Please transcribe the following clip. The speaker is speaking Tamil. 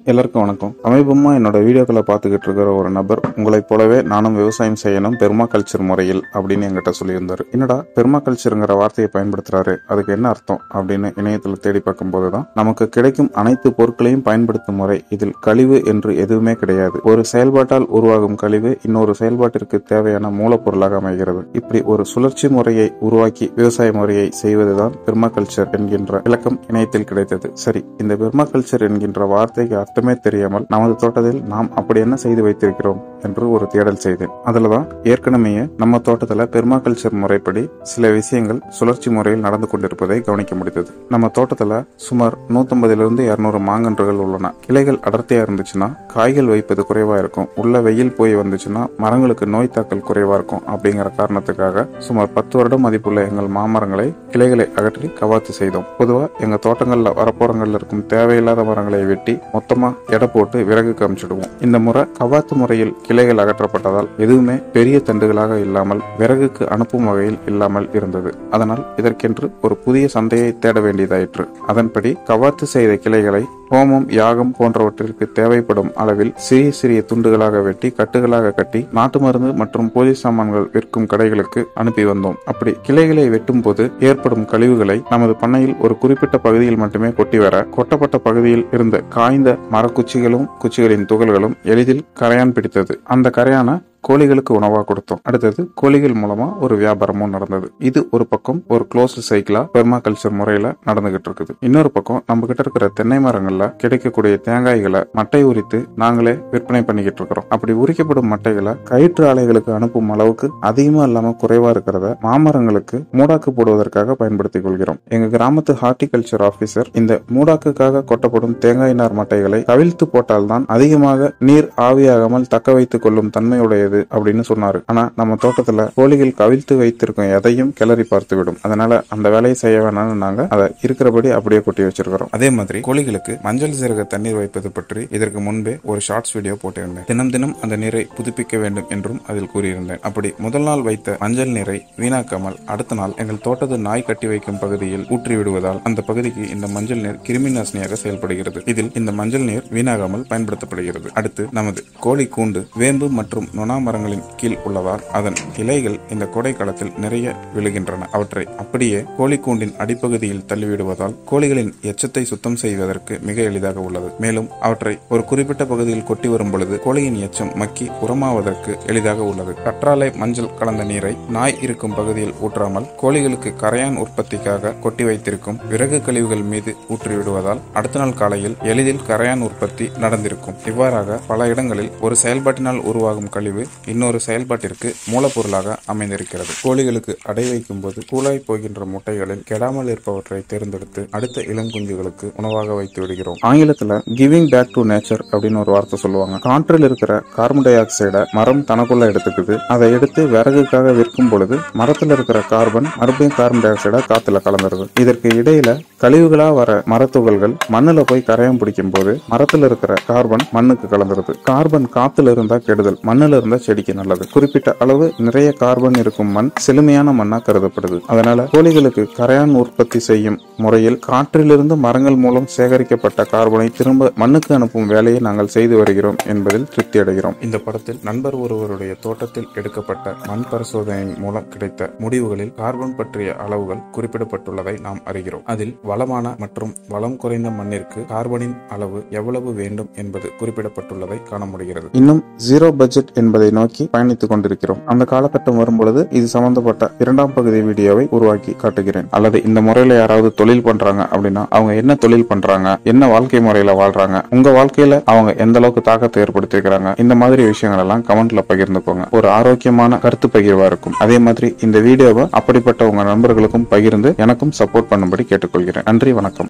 எல்லாருக்கும் வணக்கம் சமீபமா என்னோட வீடியோக்களை பார்த்துக்கிட்டு இருக்கிற ஒரு நபர் உங்களைப் போலவே நானும் விவசாயம் செய்யணும் பெர்மா கல்ச்சர் முறையில் அப்படின்னு என்கிட்ட சொல்லியிருந்தாரு என்னடா பெர்மா கல்ச்சருங்கிற வார்த்தையை பயன்படுத்துறாரு அதுக்கு என்ன அர்த்தம் அப்படின்னு இணையத்தில் தேடி பார்க்கும்போது தான் நமக்கு கிடைக்கும் அனைத்து பொருட்களையும் பயன்படுத்தும் முறை இதில் கழிவு என்று எதுவுமே கிடையாது ஒரு செயல்பாட்டால் உருவாகும் கழிவு இன்னொரு செயல்பாட்டிற்கு தேவையான மூலப்பொருளாக அமைகிறது இப்படி ஒரு சுழற்சி முறையை உருவாக்கி விவசாய முறையை செய்வதுதான் பெர்மா கல்ச்சர் என்கின்ற விளக்கம் இணையத்தில் கிடைத்தது சரி இந்த பெர்மா கல்ச்சர் என்கின்ற வார்த்தைக்கு அர்த்தமே தெரியாமல் நமது தோட்டத்தில் நாம் அப்படி என்ன செய்து வைத்திருக்கிறோம் என்று ஒரு தேடல் செய்தேன் அதுலதான் ஏற்கனவே நம்ம தோட்டத்துல பெர்மா கல்ச்சர் முறைப்படி சில விஷயங்கள் சுழற்சி முறையில் நடந்து கொண்டிருப்பதை கவனிக்க முடிந்தது நம்ம தோட்டத்துல சுமார் 150 இருந்து இருநூறு மாங்கன்றுகள் உள்ளன கிளைகள் அடர்த்தியா இருந்துச்சுன்னா காய்கள் வைப்பது குறைவா இருக்கும் உள்ள வெயில் போய் வந்துச்சுன்னா மரங்களுக்கு நோய் தாக்கல் குறைவா இருக்கும் அப்படிங்கிற காரணத்துக்காக சுமார் பத்து வருடம் மதிப்புள்ள எங்கள் மாமரங்களை கிளைகளை அகற்றி கவாத்து செய்தோம் பொதுவா எங்க தோட்டங்கள்ல வரப்போரங்கள்ல இருக்கும் தேவையில்லாத மரங்களை வெட்டி மொத்தமா எடை போட்டு விறகு காமிச்சிடுவோம் இந்த முறை கவாத்து முறையில் கிளைகள் அகற்றப்பட்டதால் எதுவுமே பெரிய தண்டுகளாக இல்லாமல் விறகுக்கு அனுப்பும் வகையில் இல்லாமல் இருந்தது அதனால் இதற்கென்று ஒரு புதிய சந்தையை தேட வேண்டியதாயிற்று அதன்படி கவாத்து செய்த கிளைகளை ஹோமம் யாகம் போன்றவற்றிற்கு தேவைப்படும் அளவில் சிறிய சிறிய துண்டுகளாக வெட்டி கட்டுகளாக கட்டி நாட்டு மருந்து மற்றும் பூஜை சாமான்கள் விற்கும் கடைகளுக்கு அனுப்பி வந்தோம் அப்படி கிளைகளை வெட்டும் போது ஏற்படும் கழிவுகளை நமது பண்ணையில் ஒரு குறிப்பிட்ட பகுதியில் மட்டுமே கொட்டி வர கொட்டப்பட்ட பகுதியில் இருந்த காய்ந்த மரக்குச்சிகளும் குச்சிகளின் துகள்களும் எளிதில் கரையான் பிடித்தது அந்த கரையான கோழிகளுக்கு உணவா கொடுத்தோம் அடுத்தது கோழிகள் மூலமா ஒரு வியாபாரமும் நடந்தது இது ஒரு பக்கம் ஒரு க்ளோஸ் சைக்கிளா பெர்மா கல்ச்சர் முறையில நடந்துகிட்டு இருக்குது இன்னொரு பக்கம் நம்ம கிட்ட இருக்கிற தென்னை மரங்கள்ல கிடைக்கக்கூடிய தேங்காய்களை மட்டை உரித்து நாங்களே விற்பனை பண்ணிக்கிட்டு இருக்கிறோம் அப்படி உரிக்கப்படும் மட்டைகளை கயிற்று ஆலைகளுக்கு அனுப்பும் அளவுக்கு அதிகமா இல்லாம குறைவா இருக்கிறத மாமரங்களுக்கு மூடாக்கு போடுவதற்காக பயன்படுத்திக் கொள்கிறோம் எங்க கிராமத்து ஹார்டிகல்ச்சர் ஆபீசர் இந்த மூடாக்குக்காக கொட்டப்படும் தேங்காய் நார் மட்டைகளை கவிழ்த்து போட்டால்தான் அதிகமாக நீர் ஆவியாகாமல் தக்க வைத்துக் கொள்ளும் தன்மையுடையது முடியாது அப்படின்னு சொன்னாரு ஆனா நம்ம தோட்டத்துல கோழிகள் கவிழ்த்து வைத்திருக்கும் எதையும் கிளறி பார்த்து விடும் அதனால அந்த வேலையை செய்ய வேணாம்னு நாங்க அதை இருக்கிறபடி அப்படியே கொட்டி வச்சிருக்கிறோம் அதே மாதிரி கோழிகளுக்கு மஞ்சள் சீரக தண்ணீர் வைப்பது பற்றி இதற்கு முன்பே ஒரு ஷார்ட்ஸ் வீடியோ போட்டிருந்தேன் தினம் தினம் அந்த நீரை புதுப்பிக்க வேண்டும் என்றும் அதில் கூறியிருந்தேன் அப்படி முதல் நாள் வைத்த மஞ்சள் நீரை வீணாக்காமல் அடுத்த நாள் எங்கள் தோட்டத்து நாய் கட்டி வைக்கும் பகுதியில் ஊற்றி விடுவதால் அந்த பகுதிக்கு இந்த மஞ்சள் நீர் கிருமி நாசினியாக செயல்படுகிறது இதில் இந்த மஞ்சள் நீர் வீணாகாமல் பயன்படுத்தப்படுகிறது அடுத்து நமது கோழி கூண்டு வேம்பு மற்றும் நொனா மரங்களின் கீழ் உள்ளதால் அதன் இலைகள் இந்த கோடை காலத்தில் நிறைய விழுகின்றன அவற்றை அப்படியே கோழி கூண்டின் அடிப்பகுதியில் தள்ளிவிடுவதால் கோழிகளின் எச்சத்தை சுத்தம் செய்வதற்கு மிக எளிதாக உள்ளது மேலும் அவற்றை ஒரு குறிப்பிட்ட பகுதியில் கொட்டி வரும் பொழுது கோழியின் எச்சம் மக்கி உரமாவதற்கு எளிதாக உள்ளது கற்றாழை மஞ்சள் கலந்த நீரை நாய் இருக்கும் பகுதியில் ஊற்றாமல் கோழிகளுக்கு கரையான் உற்பத்திக்காக கொட்டி வைத்திருக்கும் விறகு கழிவுகள் மீது ஊற்றிவிடுவதால் அடுத்த நாள் காலையில் எளிதில் கரையான் உற்பத்தி நடந்திருக்கும் இவ்வாறாக பல இடங்களில் ஒரு செயல்பாட்டினால் உருவாகும் கழிவு இன்னொரு செயல்பாட்டிற்கு மூலப்பொருளாக அமைந்திருக்கிறது கோழிகளுக்கு அடை வைக்கும் போது கூலாய் போகின்ற முட்டைகளில் கெடாமல் இருப்பவற்றை தேர்ந்தெடுத்து அடுத்த இளம் குஞ்சுகளுக்கு உணவாக வைத்து விடுகிறோம் ஆங்கிலத்துல கிவிங் பேக் டு நேச்சர் அப்படின்னு ஒரு வார்த்தை சொல்லுவாங்க காற்றில் இருக்கிற கார்பன் டை ஆக்சைடை மரம் தனக்குள்ள எடுத்துக்குது அதை எடுத்து விறகுக்காக விற்கும் பொழுது மரத்துல இருக்கிற கார்பன் மறுபடியும் கார்பன் டை ஆக்சைடா காத்துல கலந்துருது இதற்கு இடையில கழிவுகளா வர மரத்துகள்கள் மண்ணுல போய் கரையம் பிடிக்கும் போது மரத்துல இருக்கிற கார்பன் மண்ணுக்கு கலந்துருது கார்பன் காத்துல இருந்தா கெடுதல் மண்ணுல இருந்தா செடிக்கு நல்லது குறிப்பிட்ட அளவு நிறைய கார்பன் இருக்கும் மண் செழுமையான மண்ணா கருதப்படுது அதனால கோழிகளுக்கு கரையான் உற்பத்தி செய்யும் முறையில் காற்றிலிருந்து மரங்கள் மூலம் சேகரிக்கப்பட்ட கார்பனை திரும்ப மண்ணுக்கு அனுப்பும் வேலையை நாங்கள் செய்து வருகிறோம் என்பதில் திருப்தி அடைகிறோம் இந்த படத்தில் நண்பர் ஒருவருடைய தோட்டத்தில் எடுக்கப்பட்ட மண் பரிசோதனையின் மூலம் கிடைத்த முடிவுகளில் கார்பன் பற்றிய அளவுகள் குறிப்பிடப்பட்டுள்ளதை நாம் அறிகிறோம் அதில் வளமான மற்றும் வளம் குறைந்த மண்ணிற்கு கார்பனின் அளவு எவ்வளவு வேண்டும் என்பது குறிப்பிடப்பட்டுள்ளதை காண முடிகிறது இன்னும் ஜீரோ பட்ஜெட் என்பதை நோக்கி பயணித்துக் கொண்டிருக்கிறோம் அந்த காலகட்டம் வரும்பொழுது இது சம்பந்தப்பட்ட இரண்டாம் பகுதி வீடியோவை உருவாக்கி காட்டுகிறேன் அல்லது இந்த முறையில யாராவது தொழில் பண்றாங்க அப்படின்னா அவங்க என்ன தொழில் பண்றாங்க என்ன வாழ்க்கை முறையில வாழ்றாங்க உங்க வாழ்க்கையில அவங்க எந்த அளவுக்கு தாக்கத்தை ஏற்படுத்தியிருக்கிறாங்க இந்த மாதிரி விஷயங்கள் எல்லாம் கமெண்ட்ல பகிர்ந்துக்கோங்க ஒரு ஆரோக்கியமான கருத்து பகிர்வா இருக்கும் அதே மாதிரி இந்த வீடியோவை அப்படிப்பட்ட உங்க நண்பர்களுக்கும் பகிர்ந்து எனக்கும் சப்போர்ட் பண்ணும்படி கேட்டுக்கொள்கிறேன் நன்றி வணக்கம்